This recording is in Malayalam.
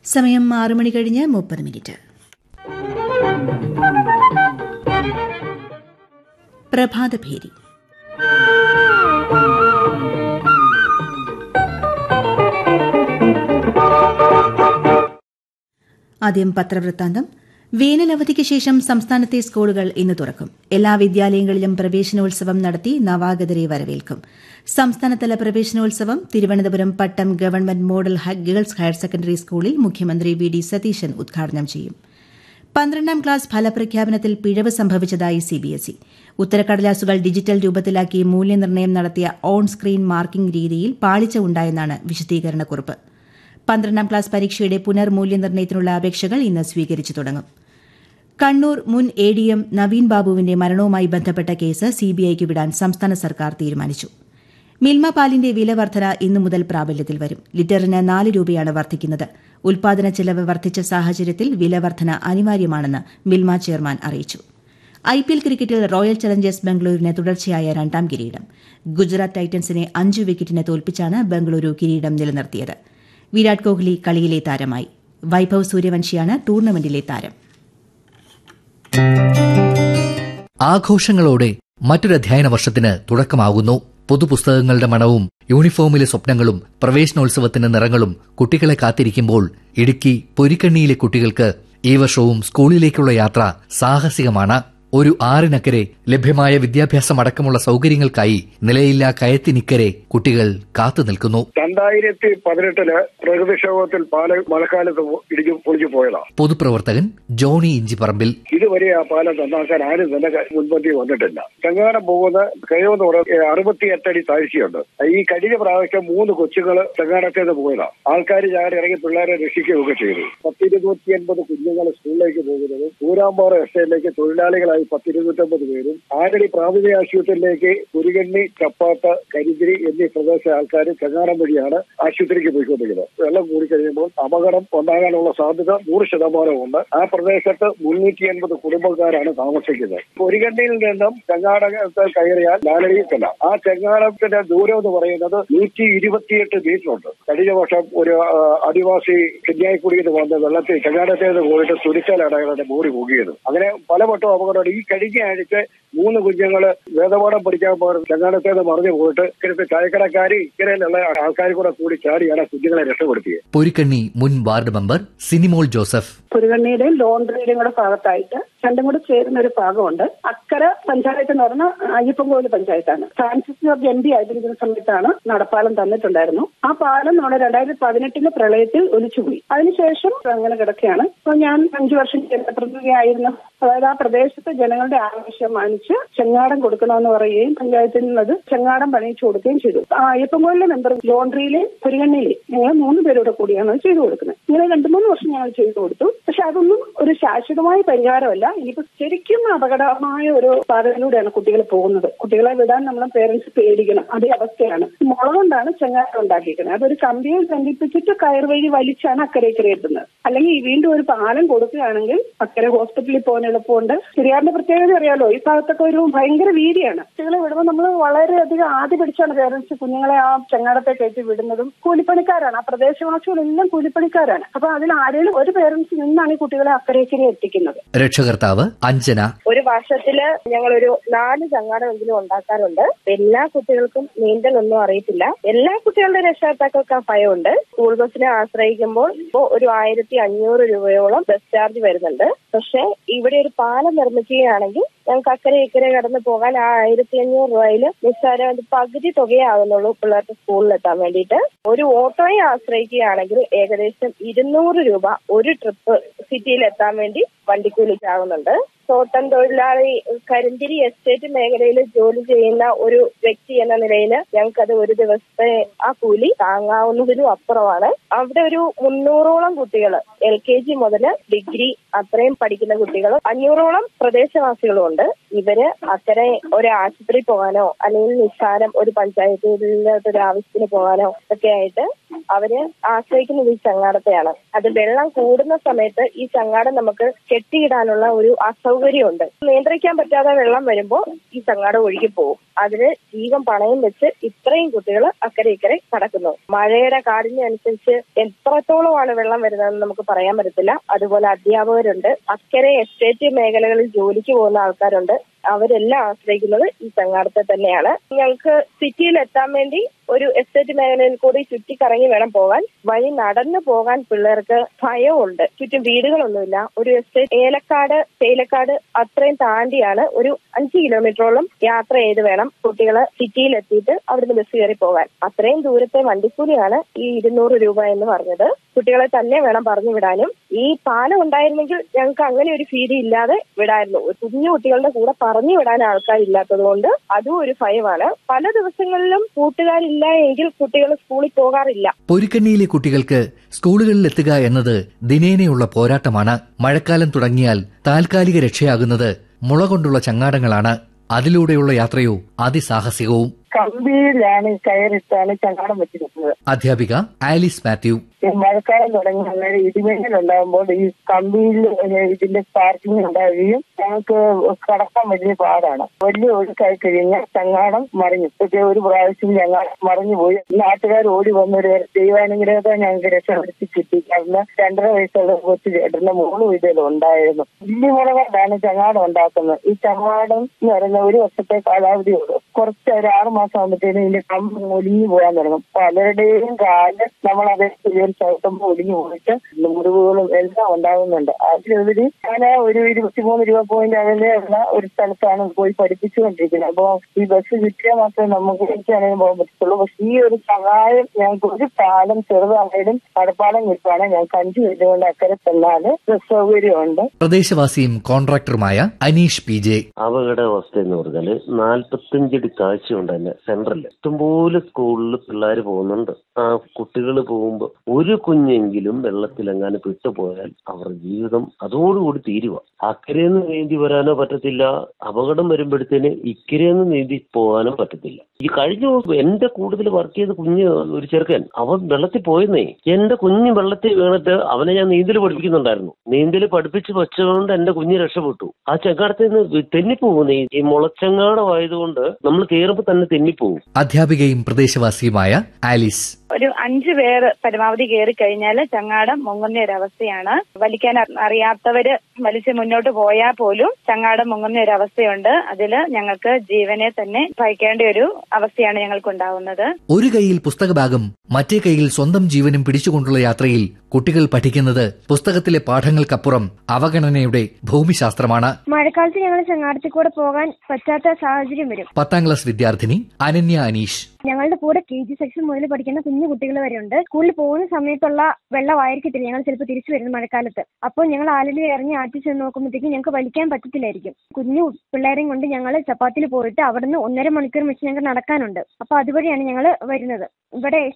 സമയം ആറ് മണി കഴിഞ്ഞ് മുപ്പത് മിനിറ്റ് പ്രഭാതഭേരി ആദ്യം പത്രവൃത്താന്തം വേനലവധിക്ക് ശേഷം സംസ്ഥാനത്തെ സ്കൂളുകൾ ഇന്ന് തുറക്കും എല്ലാ വിദ്യാലയങ്ങളിലും പ്രവേശനോത്സവം നടത്തി നവാഗതരെ വരവേൽക്കും സംസ്ഥാനതല പ്രവേശനോത്സവം Thiruvananthapuram Pattom government model girls higher secondary സ്കൂളിൽ മുഖ്യമന്ത്രി വി ഡി സതീശൻ ഉദ്ഘാടനം ചെയ്യും പന്ത്രണ്ടാം ക്ലാസ് ഫലപ്രഖ്യാപനത്തിൽ പിഴവ് സംഭവിച്ചതായി സിബിഎസ്ഇ ഉത്തരക്കടലാസുകൾ ഡിജിറ്റൽ രൂപത്തിലാക്കി മൂല്യനിർണ്ണയം നടത്തിയ ഓൺ സ്ക്രീൻ മാർക്കിംഗ് രീതിയിൽ പാളിച്ച ഉണ്ടായെന്നാണ് വിശദീകരണക്കുറിപ്പ് പന്ത്രണ്ടാം ക്ലാസ് പരീക്ഷയുടെ പുനർമൂല്യനിർണ്ണയത്തിനുള്ള അപേക്ഷകൾ ഇന്ന് സ്വീകരിച്ചു തുടങ്ങും കണ്ണൂർ മുൻ എ ഡി എം നവീൻ ബാബുവിന്റെ മരണവുമായി ബന്ധപ്പെട്ട കേസ് സിബിഐക്ക് വിടാൻ സംസ്ഥാന സർക്കാർ തീരുമാനിച്ചു മിൽമ പാലിന്റെ വില വർധന ഇന്നു മുതൽ പ്രാബല്യത്തിൽ വരും ലിറ്ററിന് നാല് രൂപയാണ് വർദ്ധിക്കുന്നത് ഉൽപാദന ചെലവ് വർദ്ധിച്ച സാഹചര്യത്തിൽ വില വർധന അനിവാര്യമാണെന്ന് മിൽമ ചെയർമാൻ അറിയിച്ചു ഐ പി എൽ ക്രിക്കറ്റിൽ റോയൽ ചലഞ്ചേഴ്സ് ബംഗളൂരുവിന് തുടർച്ചയായ രണ്ടാം കിരീടം ഗുജറാത്ത് ടൈറ്റൻസിനെ അഞ്ച് വിക്കറ്റിന് തോൽപ്പിച്ചാണ് ബംഗളൂരു കിരീടം നിലനിർത്തിയത് വിരാട് കോഹ്ലി കളിയിലെ താരമായി വൈഭവ് സൂര്യവംശിയാണ് ടൂർണമെന്റിലെ താരം ആഘോഷങ്ങളോടെ മറ്റൊരു അധ്യയന വർഷത്തിന് തുടക്കമാകുന്നു പുതുപുസ്തകങ്ങളുടെ മണവും യൂണിഫോമിലെ സ്വപ്നങ്ങളും പ്രവേശനോത്സവത്തിന്റെ നിറങ്ങളും കുട്ടികളെ കാത്തിരിക്കുമ്പോൾ ഇടുക്കി പൊരിക്കണ്ണിയിലെ കുട്ടികൾക്ക് ഈ വർഷവും സ്കൂളിലേക്കുള്ള യാത്ര സാഹസികമാണ് ഒരു ആറിനക്കരെ ലഭ്യമായ വിദ്യാഭ്യാസം അടക്കമുള്ള സൗകര്യങ്ങൾക്കായി നിലയില്ലാ കയത്തിനിക്കരെ കുട്ടികൾ കാത്തു നിൽക്കുന്നു രണ്ടായിരത്തി പതിനെട്ടില് പ്രകൃതിക്ഷോഭത്തിൽ പാലം മഴക്കാലത്ത് ഇടിച്ചു പൊളിച്ചു പോയതാണ് പൊതുപ്രവർത്തകൻ ജോണി ഇഞ്ചിപ്പറമ്പിൽ ഇതുവരെ ആ പാലം നന്നാക്കാൻ ആരും തന്നെ മുൻപന്തി വന്നിട്ടില്ല ചങ്ങാടം പോകുന്ന കഴിവെന്ന് പറഞ്ഞ അറുപത്തിയെട്ടടി താഴ്ചയുണ്ട് ഈ കഴിഞ്ഞ പ്രാവശ്യം മൂന്ന് കൊച്ചുങ്ങൾ ചങ്ങാടത്തിൽ നിന്ന് പോയതാണ് ആൾക്കാർ ചാടി ഇറങ്ങി പിള്ളേരെ രക്ഷിക്കുകയൊക്കെ ചെയ്തു പത്തിരുന്നൂറ്റി എൺപത് കുഞ്ഞുങ്ങൾ സ്കൂളിലേക്ക് പോകുന്നതും കൂരാമ്പാറ എസ്റ്റേറ്റിലേക്ക് തൊഴിലാളികളായി പത്തിരുന്നൂറ്റമ്പത് പേരും ആരടി പ്രാഥമിക ആശുപത്രിയിലേക്ക് കുരുകണ്ണി ചപ്പാത്ത കരിതിരി എന്നീ പ്രദേശ ആൾക്കാർ ചങ്ങാടം വഴിയാണ് ആശുപത്രിക്ക് പോയിക്കൊണ്ടിരിക്കുന്നത് വെള്ളം കൂടിക്കഴിയുമ്പോൾ അപകടം ഉണ്ടാകാനുള്ള സാധ്യത നൂറ് ശതമാനമുണ്ട് ആ പ്രദേശത്ത് മുന്നൂറ്റി എൺപത് കുടുംബക്കാരാണ് താമസിക്കുന്നത് കുരുകണ്ണിയിൽ നിന്നും ചങ്ങാടത്ത് കയറിയാൽ ലാലടിയിക്കല്ല ആ ചങ്ങാടത്തിന്റെ ദൂരം എന്ന് പറയുന്നത് നൂറ്റി ഇരുപത്തിയെട്ട് മീറ്റർ ഉണ്ട് കഴിഞ്ഞ വർഷം ഒരു ആ, ആദിവാസി കന്യായിക്കുടിയിൽ നിന്ന് വന്ന് വെള്ളത്തിൽ ചങ്ങാടത്തേത് പോയിട്ട് തുരിച്ചാലാണ് അയാളുടെ ബോഡി മുങ്ങിയത് അങ്ങനെ പലവട്ടം അപകടം ഈ കഴിഞ്ഞ ആഴ്ച മൂന്ന് കുഞ്ഞുങ്ങള് വേദപാഠം പഠിക്കാൻ പോകുന്ന ചങ്ങാടത്തേത് മറിഞ്ഞു പോയിട്ട് ഇക്കരത്തെ ചായക്കടക്കാരി ഇക്കരയിലുള്ള ആൾക്കാർ കൂടെ കൂടി ചാടിയാണ് ആ കുഞ്ഞുങ്ങളെ രക്ഷപ്പെടുത്തിയത് പൊരിക്കണ്ണി മുൻ വാർഡ് മെമ്പർ സിനിമോൾ ജോസഫ് കുരുകണ്ണിയുടെയും ലോണ്ടറിയുടെയും കൂടെ ഭാഗത്തായിട്ട് രണ്ടും കൂടെ ചേരുന്ന ഒരു ഭാഗമുണ്ട് അക്കര പഞ്ചായത്ത് എന്ന് പറഞ്ഞാൽ അയ്യപ്പൻകോവിൽ പഞ്ചായത്താണ് ഫ്രാൻസിസ് ജോർജ് എം പി ആയിരിക്കുന്ന സമയത്താണ് നടപ്പാലം തന്നിട്ടുണ്ടായിരുന്നു ആ പാലം നമ്മുടെ രണ്ടായിരത്തി പതിനെട്ടിലെ പ്രളയത്തിൽ ഒലിച്ചുപോയി അതിനുശേഷം അങ്ങനെ കിടക്കുകയാണ് അപ്പൊ ഞാൻ അഞ്ചു വർഷം ജനപ്രതിനിധിയായിരുന്നു അതായത് ആ പ്രദേശത്തെ ജനങ്ങളുടെ ആവശ്യം മാനിച്ച് ചെങ്ങാടം കൊടുക്കണമെന്ന് പറയുകയും പഞ്ചായത്തിൽ നിന്നത് ചെങ്ങാടം പണിയിച്ചു കൊടുക്കുകയും ചെയ്തു ആ അയ്യപ്പൻകോവിലെ മെമ്പർ ലോണ്ടറിയിലെ കുരുകണ്ണിയിലെ ഞങ്ങൾ മൂന്ന് പേരോടെ കൂടിയാണ് അത് ചെയ്തു കൊടുക്കുന്നത് ഇങ്ങനെ രണ്ടു മൂന്ന് വർഷം ഞങ്ങൾ ചെയ്തു കൊടുത്തു പക്ഷെ അതൊന്നും ഒരു ശാശ്വതമായ പരിഹാരമല്ല ഇനിയിപ്പോ ശരിക്കും അപകടമായ ഒരു പാതയിലൂടെയാണ് കുട്ടികൾ പോകുന്നത് കുട്ടികളെ വിടാൻ നമ്മളെ പേരൻസ് പേടിക്കണം അതേ അവസ്ഥയാണ് മുള കൊണ്ടാണ് ചെങ്ങാരം ഉണ്ടാക്കിയിരിക്കുന്നത് അതൊരു കമ്പിയിൽ ബന്ധിപ്പിച്ചിട്ട് കയർ വഴി വലിച്ചാണ് അക്കരയ്ക്ക് എത്തുന്നത് അല്ലെങ്കിൽ ഈ വീണ്ടും ഒരു പാലം കൊടുക്കുകയാണെങ്കിൽ അക്കരെ ഹോസ്പിറ്റലിൽ പോകാൻ എളുപ്പമുണ്ട് പെരിയാറിന്റെ പ്രത്യേകത അറിയാലോ ഈ ഭാഗത്തൊക്കെ ഒരു ഭയങ്കര വീതിയാണ് കുട്ടികളെ വിടുമ്പോൾ നമ്മൾ വളരെയധികം ആദ്യ പിടിച്ചാണ് പേരൻസ് കുഞ്ഞുങ്ങളെ ആ ചെങ്ങാടത്തെ കയറ്റി വിടുന്നതും കൂലിപ്പണിക്കാരാണ് ആ പ്രദേശവാസികളെല്ലാം കൂലിപ്പണിക്കാരാണ് അപ്പൊ അതിൽ ആരെങ്കിലും ഒരു പേരൻസ് നിന്നാണ് ഈ കുട്ടികളെ അക്കരയ്ക്ക് എത്തിക്കുന്നത് രക്ഷകർത്താവ് അഞ്ജന ഒരു വർഷത്തില് ഞങ്ങളൊരു നാല് ചങ്ങാടമെങ്കിലും ഉണ്ടാക്കാറുണ്ട് എല്ലാ കുട്ടികൾക്കും നീന്തൽ ഒന്നും അറിയത്തില്ല എല്ലാ കുട്ടികളുടെ രക്ഷകർത്താക്കൾക്ക് ആ ഭയമുണ്ട് സ്കൂൾ ബസ്സിനെ ആശ്രയിക്കുമ്പോൾ ഇപ്പോൾ ഒരു ആയിരത്തി അഞ്ഞൂറ് രൂപയോളം ബസ് ചാർജ് വരുന്നുണ്ട് പക്ഷെ ഇവിടെ ഒരു പാലം നിർമ്മിക്കുകയാണെങ്കിൽ ഞങ്ങൾക്ക് അക്കരെ ഇക്കരെ കടന്നു പോകാൻ ആ ആയിരത്തി അഞ്ഞൂറ് രൂപയിൽ നിസ്സാരം ഒരു പകുതി തുകയാകുന്നുള്ളൂ പിള്ളേർക്ക് സ്കൂളിൽ എത്താൻ വേണ്ടിയിട്ട് ഒരു ഓട്ടോയെ ആശ്രയിക്കുകയാണെങ്കിൽ ഏകദേശം ഇരുന്നൂറ് രൂപ ഒരു ട്രിപ്പ് സിറ്റിയിൽ എത്താൻ വേണ്ടി വണ്ടിക്കൂലിക്കാകുന്നുണ്ട് തോട്ടം തൊഴിലാളി കരിന്തിരി എസ്റ്റേറ്റ് മേഖലയിൽ ജോലി ചെയ്യുന്ന ഒരു വ്യക്തി എന്ന നിലയിൽ ഞങ്ങൾക്കത് ഒരു ദിവസത്തെ ആ കൂലി താങ്ങാവുന്നതിനും അപ്പുറമാണ് അവിടെ ഒരു മുന്നൂറോളം കുട്ടികൾ എൽ കെ ജി മുതൽ ഡിഗ്രി അത്രയും പഠിക്കുന്ന കുട്ടികൾ അഞ്ഞൂറോളം പ്രദേശവാസികളും ഉണ്ട് ഇവര് അക്കരെ ഒരു ആശുപത്രി പോകാനോ അല്ലെങ്കിൽ നിസ്സാരം ഒരു പഞ്ചായത്തിലെ ഒരു ആവശ്യത്തിന് പോകാനോ ഒക്കെ ആയിട്ട് അവര് ആശ്രയിക്കുന്നത് ഈ ചങ്ങാടത്തെയാണ് അത് വെള്ളം കൂടുന്ന സമയത്ത് ഈ ചങ്ങാടം നമുക്ക് കെട്ടിയിടാനുള്ള ഒരു അസൗകര്യമുണ്ട് നിയന്ത്രിക്കാൻ പറ്റാതെ വെള്ളം വരുമ്പോൾ ഈ ചങ്ങാടം ഒഴുകി പോകും അതിന് ജീവൻ പണയം വെച്ച് ഇത്രയും കുട്ടികൾ അക്കരെ ഇക്കരെ കടക്കുന്നു മഴയുടെ കാഠിന്യം അനുസരിച്ച് എത്രത്തോളമാണ് വെള്ളം വരുന്നതെന്ന് നമുക്ക് പറയാൻ പറ്റത്തില്ല അതുപോലെ അധ്യാപകരുണ്ട് അക്കരെ എസ്റ്റേറ്റ് മേഖലകളിൽ ജോലിക്ക് പോകുന്ന ആൾക്കാരുണ്ട് അവരെല്ലാം ആശ്രയിക്കുന്നത് ഈ ചങ്ങാടത്തെ തന്നെയാണ് ഞങ്ങൾക്ക് സിറ്റിയിൽ എത്താൻ വേണ്ടി ഒരു എസ്റ്റേറ്റ് മേഖലയിൽ കൂടി ചുറ്റിക്കറങ്ങി വേണം പോകാൻ വഴി നടന്നു പോകാൻ പിള്ളേർക്ക് ഭയമുണ്ട് ചുറ്റും വീടുകളൊന്നുമില്ല ഒരു എസ്റ്റേറ്റ് ഏലക്കാട് തേയിലക്കാട് അത്രയും താണ്ടിയാണ് ഒരു അഞ്ച് കിലോമീറ്ററോളം യാത്ര ചെയ്ത് വേണം കുട്ടികളെ സിറ്റിയിൽ എത്തിയിട്ട് അവിടുന്ന് ബസ് കയറി പോകാൻ അത്രയും ദൂരത്തെ വണ്ടിക്കൂലിയാണ് ഈ ഇരുന്നൂറ് രൂപ എന്ന് പറഞ്ഞത് കുട്ടികളെ തന്നെ വേണം പറഞ്ഞു വിടാനും ഈ പാലം ഉണ്ടായിരുന്നെങ്കിൽ ഞങ്ങൾക്ക് അങ്ങനെ ഒരു ഫീതി ഇല്ലാതെ വിടായിരുന്നു കുഞ്ഞു കുട്ടികളുടെ കൂടെ പറഞ്ഞു വിടാൻ ആൾക്കാരില്ലാത്തത് കൊണ്ട് അതും ഒരു ഭയമാണ് പല ദിവസങ്ങളിലും കൂട്ടുകാരില്ല എങ്കിൽ കുട്ടികൾ സ്കൂളിൽ പോകാറില്ല പൊരിക്കണ്ണിയിലെ കുട്ടികൾക്ക് സ്കൂളുകളിൽ എത്തുക എന്നത് ദിനേനയുള്ള പോരാട്ടമാണ് മഴക്കാലം തുടങ്ങിയാൽ താൽക്കാലിക രക്ഷയാകുന്നത് മുള കൊണ്ടുള്ള ചങ്ങാടങ്ങളാണ് അതിലൂടെയുള്ള യാത്രയോ അതിസാഹസികവും കമ്പിയിലാണ് കയറിട്ടാണ് ചങ്ങാടം വെച്ചിരിക്കുന്നത് അധ്യാപിക ആലിസ് മാത്യു ഈ മഴക്കാലം തുടങ്ങി അന്നേരം ഇടിമിന്നൽ ഉണ്ടാകുമ്പോൾ ഈ കമ്പിയിൽ ഇതിന്റെ സ്പാർക്കിംഗ് ഉണ്ടാവുകയും ഞങ്ങൾക്ക് കടക്കാൻ വലിയ പാടാണ് വലിയ ഒഴുക്കായി കഴിഞ്ഞാൽ ചങ്ങാടം മറിഞ്ഞു പക്ഷേ ഒരു പ്രാവശ്യം ഞങ്ങൾ മറിഞ്ഞു പോയി നാട്ടുകാർ ഓടി വന്നൊരു ദൈവാനുഗ്രഹത്തെ ഞങ്ങൾക്ക് രക്ഷപ്പെടുത്തി കിട്ടി കാരണം രണ്ടര വയസ്സുള്ള കൊച്ചു ചേട്ടന്റെ മൂന്ന് വീടുകൾ ഉണ്ടായിരുന്നു വലിയ കൊണ്ടാണ് ചങ്ങാടം ഉണ്ടാക്കുന്നത് ഈ ചങ്ങാടം എന്ന് പറയുന്ന ഒരു വർഷത്തെ കാലാവധിയുള്ളൂ കുറച്ച് ഒരു ആറ് മാസം ആകുമ്പോഴത്തേനും ഇതിന്റെ കമ്പ് ഒലിഞ്ഞു പോകാൻ തുടങ്ങും പലരുടെയും കാല് നമ്മളത് ചവിട്ടുമ്പോൾ ഒലിഞ്ഞു പോയിട്ട് മുറിവുകളും എല്ലാം ഉണ്ടാകുന്നുണ്ട് അതിലുപരി ഞാൻ ഒരു ഇരുപത്തിമൂന്ന് രൂപ പോയിന്റ് അകലെയുള്ള ഒരു സ്ഥലത്താണ് പോയി പഠിപ്പിച്ചുകൊണ്ടിരിക്കുന്നത് അപ്പോ ഈ ബസ് കിട്ടിയാൽ മാത്രമേ നമുക്ക് എനിക്കാണെങ്കിൽ പോകാൻ പറ്റത്തുള്ളൂ പക്ഷെ ഈ ഒരു സഹായം ഞങ്ങൾക്ക് ഒരു പാലം ചെറുതാണെങ്കിലും കടപ്പാലം കിട്ടുവാണെങ്കിൽ ഞങ്ങൾക്ക് അഞ്ചു മിനിറ്റ് കൊണ്ട് അക്കരെ ചെന്നാല് ബസ് സൗകര്യമുണ്ട് പ്രദേശവാസിയും കോൺട്രാക്ടറുമായ അനീഷ് പി ജെ അപകടാവസ്ഥ എന്ന് പറഞ്ഞാല് നാല്പത്തഞ്ചടി താഴ്ചയുണ്ട് തന്നെ സെൻട്രൽ ഇഷ്ടംപോലെ സ്കൂളിൽ പിള്ളേർ പോകുന്നുണ്ട് ആ കുട്ടികൾ പോകുമ്പോൾ ഒരു കുഞ്ഞെങ്കിലും വെള്ളത്തിലെങ്ങാനും പെട്ടുപോയാൽ അവരുടെ ജീവിതം അതോടുകൂടി തീരുക അക്കരയെന്ന് നീന്തി വരാനോ പറ്റത്തില്ല അപകടം വരുമ്പോഴത്തേന് ഇക്കരയെന്ന് നീന്തി പോകാനും പറ്റത്തില്ല ഈ കഴിഞ്ഞ ദിവസം എന്റെ കൂടുതൽ വർക്ക് ചെയ്ത കുഞ്ഞ് ഒരു ചെറുക്കൻ അവൻ വെള്ളത്തിൽ പോയെന്നേ എന്റെ കുഞ്ഞ് വെള്ളത്തിൽ വീണിട്ട് അവനെ ഞാൻ നീന്തൽ പഠിപ്പിക്കുന്നുണ്ടായിരുന്നു നീന്തൽ പഠിപ്പിച്ച് വെച്ചതുകൊണ്ട് എന്റെ കുഞ്ഞ് രക്ഷപ്പെട്ടു ആ ചെങ്കാടത്തിൽ നിന്ന് തെന്നിപ്പോകുന്നേ ഈ മുളച്ചെങ്ങാടമായതുകൊണ്ട് നമ്മൾ കയറുമ്പോൾ തന്നെ തെന്നിപ്പോകും അധ്യാപികയും പ്രദേശവാസിയുമായ ആലിസ് ഒരു അഞ്ചു പേര് പരമാവധി കയറി കഴിഞ്ഞാൽ ചങ്ങാടം മുങ്ങുന്ന ഒരു അവസ്ഥയാണ് വലിക്കാൻ അ- അറിയാത്തവര് വലിച്ച് മുന്നോട്ട് പോയാൽ പോലും ചങ്ങാടം മുങ്ങുന്ന ഒരു അവസ്ഥയുണ്ട് അതിൽ ഞങ്ങൾക്ക് ജീവനെ തന്നെ ഭയക്കേണ്ട ഒരു അവസ്ഥയാണ് ഞങ്ങൾക്ക് ഉണ്ടാവുന്നത് ഒരു കൈയിൽ പുസ്തകഭാഗം മറ്റേ കൈയിൽ സ്വന്തം ജീവനും പിടിച്ചുകൊണ്ടുള്ള യാത്രയിൽ കുട്ടികൾ പഠിക്കുന്നത് പുസ്തകത്തിലെ പാഠങ്ങൾക്കപ്പുറം അവഗണനയുടെ ഭൂമിശാസ്ത്രമാണ് മഴക്കാലത്ത് ഞങ്ങൾ ചങ്ങാടത്തിൽ കൂടെ പോകാൻ പറ്റാത്ത സാഹചര്യം വരും പത്താം ക്ലാസ് വിദ്യാർത്ഥിനി അനന്യ അനീഷ് ഞങ്ങളുടെ കൂടെ കെ ജി സെക്ഷൻ മുതൽ പഠിക്കുന്ന കുഞ്ഞു കുട്ടികൾ വരെ ഉണ്ട് സ്കൂളിൽ പോകുന്ന സമയത്തുള്ള വെള്ളമായിരിക്കത്തില്ല ഞങ്ങൾ ചിലപ്പോൾ തിരിച്ചു വരുന്നത് മഴക്കാലത്ത് അപ്പോൾ ഞങ്ങൾ ആലടി ഇറങ്ങി ആറ്റി ചെന്ന് നോക്കുമ്പോഴത്തേക്കും ഞങ്ങൾക്ക് വലിക്കാൻ പറ്റത്തില്ലായിരിക്കും കുഞ്ഞു പിള്ളേരെയും കൊണ്ട് ഞങ്ങൾ ചപ്പാത്തിൽ പോയിട്ട് അവിടുന്ന് ഒന്നര മണിക്കൂർ വെച്ച് ഞങ്ങൾക്ക് നടക്കാനുണ്ട് അപ്പോൾ അതുവഴിയാണ് ഞങ്ങൾ വരുന്നത് ഇവിടെ